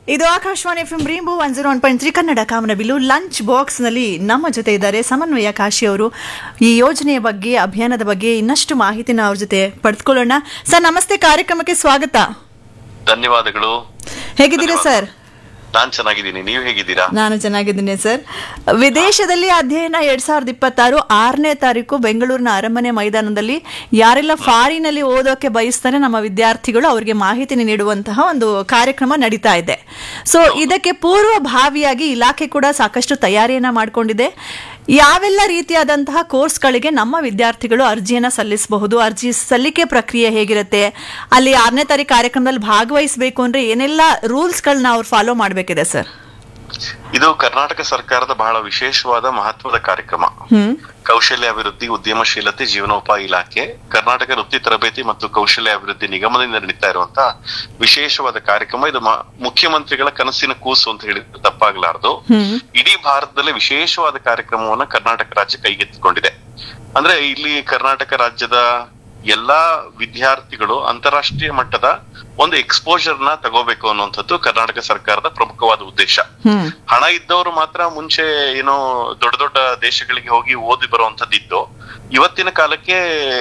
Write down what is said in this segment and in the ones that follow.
ಇದು Akashvani F M rainbow one zero one point three Kannada ಕಾಮನಬಿಲ್ಲು lunch ಬಾಕ್ಸ್ನಲ್ಲಿ ನಮ್ಮ ಜೊತೆ ಇದ್ದಾರೆ ಸಮನ್ವಯ ಕಾಶಿ ಅವರು ಈ ಯೋಜನೆಯ ಬಗ್ಗೆ ಅಭಿಯಾನದ ಬಗ್ಗೆ ಇನ್ನಷ್ಟು ಮಾಹಿತಿನ ಅವ್ರ ಜೊತೆ ಪಡೆದುಕೊಳ್ಳೋಣ ಸರ್ ನಮಸ್ತೆ ಕಾರ್ಯಕ್ರಮಕ್ಕೆ ಸ್ವಾಗತ ಧನ್ಯವಾದಗಳು ಹೇಗಿದ್ದೀರಾ ಸರ್ ನಾನ್ ಚೆನ್ನಾಗಿದ್ದೀನಿ ನೀವು ಹೇಗಿದ್ದೀರಾ ನಾನು ಚೆನ್ನಾಗಿದ್ದೀನಿ ಸರ್ ವಿದೇಶದಲ್ಲಿ ಅಧ್ಯಯನ ಎರಡ್ ಸಾವಿರದ ಇಪ್ಪತ್ತಾರು ಆರನೇ ತಾರೀಕು ಬೆಂಗಳೂರಿನ ಅರಮನೆ ಮೈದಾನದಲ್ಲಿ ಯಾರೆಲ್ಲ ಫಾರಿನಲ್ಲಿ ಓದೋಕೆ ಬಯಸ್ತಾರೆ ನಮ್ಮ ವಿದ್ಯಾರ್ಥಿಗಳು ಅವರಿಗೆ ಮಾಹಿತಿ ನೀಡುವಂತಹ ಒಂದು ಕಾರ್ಯಕ್ರಮ ನಡೀತಾ ಇದೆ ಸೊ ಇದಕ್ಕೆ ಪೂರ್ವಭಾವಿಯಾಗಿ ಇಲಾಖೆ ಕೂಡ ಸಾಕಷ್ಟು ತಯಾರಿಯನ್ನ ಮಾಡಿಕೊಂಡಿದೆ ಯಾವೆಲ್ಲ ರೀತಿಯಾದಂತಹ ಕೋರ್ಸ್ಗಳಿಗೆ ನಮ್ಮ ವಿದ್ಯಾರ್ಥಿಗಳು ಅರ್ಜಿಯನ್ನ ಸಲ್ಲಿಸಬಹುದು ಅರ್ಜಿ ಸಲ್ಲಿಕೆ ಪ್ರಕ್ರಿಯೆ ಹೇಗಿರುತ್ತೆ ಅಲ್ಲಿ ಆರನೇ ತಾರೀಕು ಕಾರ್ಯಕ್ರಮದಲ್ಲಿ ಭಾಗವಹಿಸಬೇಕು ಅಂದ್ರೆ ಏನೆಲ್ಲ ರೂಲ್ಸ್ಗಳನ್ನ ಅವ್ರು ಫಾಲೋ ಮಾಡಬೇಕಿದೆ ಸರ್ ಇದು ಕರ್ನಾಟಕ ಸರ್ಕಾರದ ಬಹಳ ವಿಶೇಷವಾದ ಮಹತ್ವದ ಕಾರ್ಯಕ್ರಮ ಹ್ಮ್ ಕೌಶಲ್ಯ ಅಭಿವೃದ್ಧಿ ಉದ್ಯಮಶೀಲತೆ ಜೀವನೋಪಾಯ ಇಲಾಖೆ ಕರ್ನಾಟಕ ವೃತ್ತಿ ತರಬೇತಿ ಮತ್ತು ಕೌಶಲ್ಯ ಅಭಿವೃದ್ಧಿ ನಿಗಮದಿಂದ ನಡೀತಾ ಇರುವಂತಹ ವಿಶೇಷವಾದ ಕಾರ್ಯಕ್ರಮ ಇದು ಮ- ಮುಖ್ಯಮಂತ್ರಿಗಳ ಕನಸಿನ ಕೂಸು ಅಂತ ಹೇಳಿದ್ರೆ ತಪ್ಪಾಗಲಾರದು ಹ್ಮ್ ಇಡೀ ಭಾರತದಲ್ಲಿ ವಿಶೇಷವಾದ ಕಾರ್ಯಕ್ರಮವನ್ನ ಕರ್ನಾಟಕ ರಾಜ್ಯ ಕೈಗೆತ್ತಿಕೊಂಡಿದೆ ಅಂದ್ರೆ ಇಲ್ಲಿ ಕರ್ನಾಟಕ ರಾಜ್ಯದ ಎಲ್ಲಾ ವಿದ್ಯಾರ್ಥಿಗಳು ಅಂತಾರಾಷ್ಟ್ರೀಯ ಮಟ್ಟದ ಒಂದು ಎಕ್ಸ್ಪೋಜರ್ ನ ತಗೋಬೇಕು ಅನ್ನುವಂಥದ್ದು ಕರ್ನಾಟಕ ಸರ್ಕಾರದ ಪ್ರಮುಖವಾದ ಉದ್ದೇಶ ಹ್ಮ್ ಹಣ ಇದ್ದವರು ಮಾತ್ರ ಮುಂಚೆ ಏನೋ ದೊಡ್ಡ ದೊಡ್ಡ ದೇಶಗಳಿಗೆ ಹೋಗಿ ಓದಿ ಬರುವಂತದ್ದಿತ್ತು ಇವತ್ತಿನ ಕಾಲಕ್ಕೆ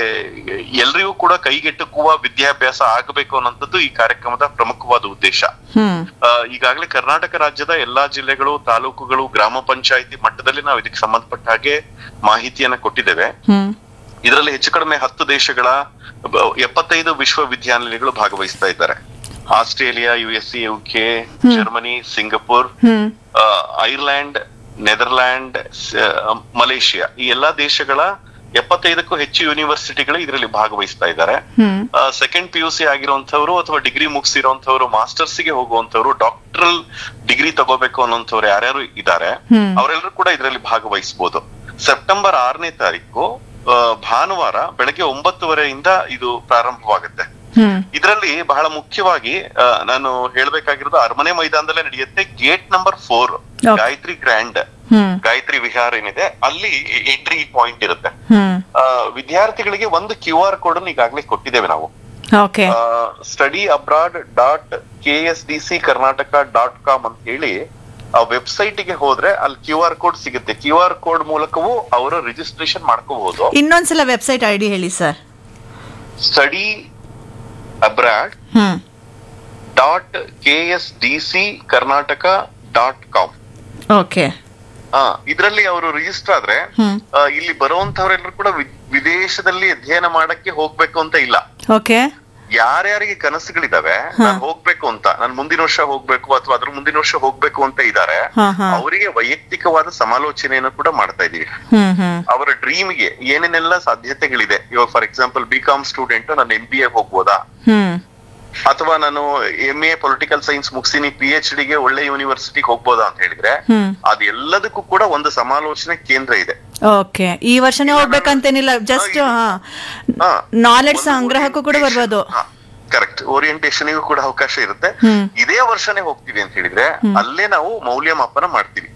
ಎಲ್ರಿಗೂ ಕೂಡ ಕೈಗೆಟುಕುವ ವಿದ್ಯಾಭ್ಯಾಸ ಆಗಬೇಕು ಅನ್ನೋಂಥದ್ದು ಈ ಕಾರ್ಯಕ್ರಮದ ಪ್ರಮುಖವಾದ ಉದ್ದೇಶ ಹ್ಮ್ ಆ, ಈಗಾಗಲೇ ಕರ್ನಾಟಕ ರಾಜ್ಯದ ಎಲ್ಲಾ ಜಿಲ್ಲೆಗಳು ತಾಲೂಕುಗಳು ಗ್ರಾಮ ಪಂಚಾಯಿತಿ ಮಟ್ಟದಲ್ಲಿ ನಾವು ಇದಕ್ಕೆ ಸಂಬಂಧಪಟ್ಟ ಹಾಗೆ ಮಾಹಿತಿಯನ್ನ ಕೊಟ್ಟಿದ್ದೇವೆ ಹ್ಮ್ ಇದರಲ್ಲಿ ಹೆಚ್ಚು ಕಡಿಮೆ ಹತ್ತು ದೇಶಗಳ ಬ- ಎಪ್ಪತ್ತೈದು ವಿಶ್ವವಿದ್ಯಾನಿಲಯಗಳು ಭಾಗವಹಿಸ್ತಾ ಇದ್ದಾರೆ Australia U S C UK Germany Singapore ಹ್ಮ್ ಆ, ಐರ್ಲೆಂಡ್ ನೆದರ್ಲ್ಯಾಂಡ್ ಸ- ಮಲೇಷಿಯಾ ಈ ಎಲ್ಲಾ ದೇಶಗಳ ಎಪ್ಪತ್ತೈದಕ್ಕೂ ಹೆಚ್ಚು ಯೂನಿವರ್ಸಿಟಿಗಳು ಇದರಲ್ಲಿ ಭಾಗವಹಿಸ್ತಾ ಇದ್ದಾರೆ ಹ್ಮ್ ಸೆಕೆಂಡ್ ಪಿ ಯು ಸಿ ಆಗಿರುವಂತವ್ರು ಅಥವಾ ಡಿಗ್ರಿ ಮುಗಿಸಿರುವಂತವ್ರು ಮಾಸ್ಟರ್ಸ್ ಗೆ ಹೋಗುವಂತವ್ರು ಡಾಕ್ಟರಲ್ ಡಿಗ್ರಿ ತಗೋಬೇಕು ಅನ್ನೋಂಥವ್ರು ಯಾರ್ಯಾರು ಇದ್ದಾರೆ ಹ್ಮ್. ಅವರೆಲ್ಲರೂ ಕೂಡ ಇದರಲ್ಲಿ ಭಾಗವಹಿಸಬಹುದು ಸೆಪ್ಟೆಂಬರ್ ಆರನೇ ತಾರೀಕು ಆ, ಭಾನುವಾರ ಬೆಳಗ್ಗೆ ಒಂಬತ್ತುವರೆಯಿಂದ ಇದು ಪ್ರಾರಂಭವಾಗುತ್ತೆ ಹ್ಮ್ ಇದರಲ್ಲಿ ಬಹಳ ಮುಖ್ಯವಾಗಿ ಆ, ನಾನು ಹೇಳ್ಬೇಕಾಗಿರೋದು ಅರಮನೆ ಮೈದಾನದಲ್ಲೇ ನಡೆಯುತ್ತೆ gate number four Okay. Gayatri grand ಹ್ಮ್ ಗಾಯತ್ರಿ ವಿಹಾರ ಏನಿದೆ ಅಲ್ಲಿ ಎಂಟ್ರಿ ಪಾಯಿಂಟ್ ಇರುತ್ತೆ ಹ್ಮ್ ಆ, ವಿದ್ಯಾರ್ಥಿಗಳಿಗೆ ಒಂದು ಕ್ಯೂ ಆರ್ ಕೋಡ್ ಅನ್ನು ಈಗಾಗಲೇ ಕೊಟ್ಟಿದ್ದೇವೆ ನಾವು okay study abroad dot K S D C Karnataka dot com ಅಂತ ಹೇಳಿ ಆ ವೆಬ್ಸೈಟ್ ಗೆ ಹೋದ್ರೆ ಅಲ್ಲಿ ಕ್ಯೂ ಆರ್ ಕೋಡ್ ಸಿಗುತ್ತೆ ಕ್ಯೂ ಆರ್ ಕೋಡ್ ಮೂಲಕವೂ ಅವರು ರಿಜಿಸ್ಟ್ರೇಷನ್ ಮಾಡ್ಕೋಬಹುದು ಇನ್ನೊಂದ್ಸಲ ವೆಬ್ಸೈಟ್ ಐ ಡಿ ಹೇಳಿ ಸರ್ ಸ್ಟಡಿ ಅಬ್ರಾಡ್ ಹ್ಮ್ dot K S D C Karnataka dot com okay ಇದರಲ್ಲಿ ಅವರು ರಿಜಿಸ್ಟರ್ ಆದ್ರೆ ಹ್ಮ್ ಆ, ಇಲ್ಲಿ ಬರುವಂತವರೆಲ್ಲರೂ ಕೂಡ ವಿ- ವಿದೇಶದಲ್ಲಿ ಅಧ್ಯಯನ ಮಾಡಕ್ಕೆ ಹೋಗ್ಬೇಕು ಅಂತ ಇಲ್ಲ ಓಕೆ ಯಾರ್ಯಾರಿಗೆ ಕನಸುಗಳಿದಾವೆ ನಾನು ಹೋಗ್ಬೇಕು ಅಂತ ನಾನು ಮುಂದಿನ ವರ್ಷ ಹೋಗ್ಬೇಕು ಅಥವಾ ಅದ್ರ ಮುಂದಿನ ವರ್ಷ ಹೋಗ್ಬೇಕು ಅಂತ ಇದ್ದಾರೆ ಹಾ ಹಾ ಅವರಿಗೆ ವೈಯಕ್ತಿಕವಾದ ಸಮಾಲೋಚನೆಯನ್ನು ಕೂಡ ಮಾಡ್ತಾ ಇದೀವಿ ಹ್ಮ್ ಹ್ಮ್ ಅವರ ಡ್ರೀಮ್ಗೆ ಏನೇನೆಲ್ಲ ಸಾಧ್ಯತೆಗಳಿದೆ ಇವಾಗ for example B com student ನಾನು ಎಂ ಬಿ ಎ ಹೋಗ್ಬೋದಾ ಹ್ಮ್ ಅಥವಾ ನಾನು ಎಂ ಎ ಪೊಲಿಟಿಕಲ್ ಸೈನ್ಸ್ ಮುಗಿಸಿನಿ ಪಿ ಎಚ್ ಡಿಗೆ ಒಳ್ಳೆ ಯೂನಿವರ್ಸಿಟಿಗೆ ಹೋಗ್ಬೋದಾ ಅಂತ ಹೇಳಿದ್ರೆ ಹ್ಮ್ ಅದೆಲ್ಲದಕ್ಕೂ ಕೂಡ ಒಂದು ಸಮಾಲೋಚನೆ ಕೇಂದ್ರ ಇದೆ ಓಕೆ ಈ ವರ್ಷನೇ ಹೋಗ್ಬೇಕಂತೇನಿಲ್ಲ ಜಸ್ಟ್ ಹಾ. ನಾಲೆಡ್ಜ್ ಸಂಗ್ರಹಕ್ಕೂ ಕೂಡ ಬರ್ಬೋದು ಕರೆಕ್ಟ್ ಓರಿಯಂಟೇಷನ್ಗೂ ಕೂಡ ಅವಕಾಶ ಇರುತ್ತೆ ಹ್ಮ್ ಇದೇ ವರ್ಷನೇ ಹೋಗ್ತೀವಿ ಅಂತ ಹೇಳಿದ್ರೆ ಅಲ್ಲೇ ನಾವು ಮೌಲ್ಯಮಾಪನ ಮಾಡ್ತೀವಿ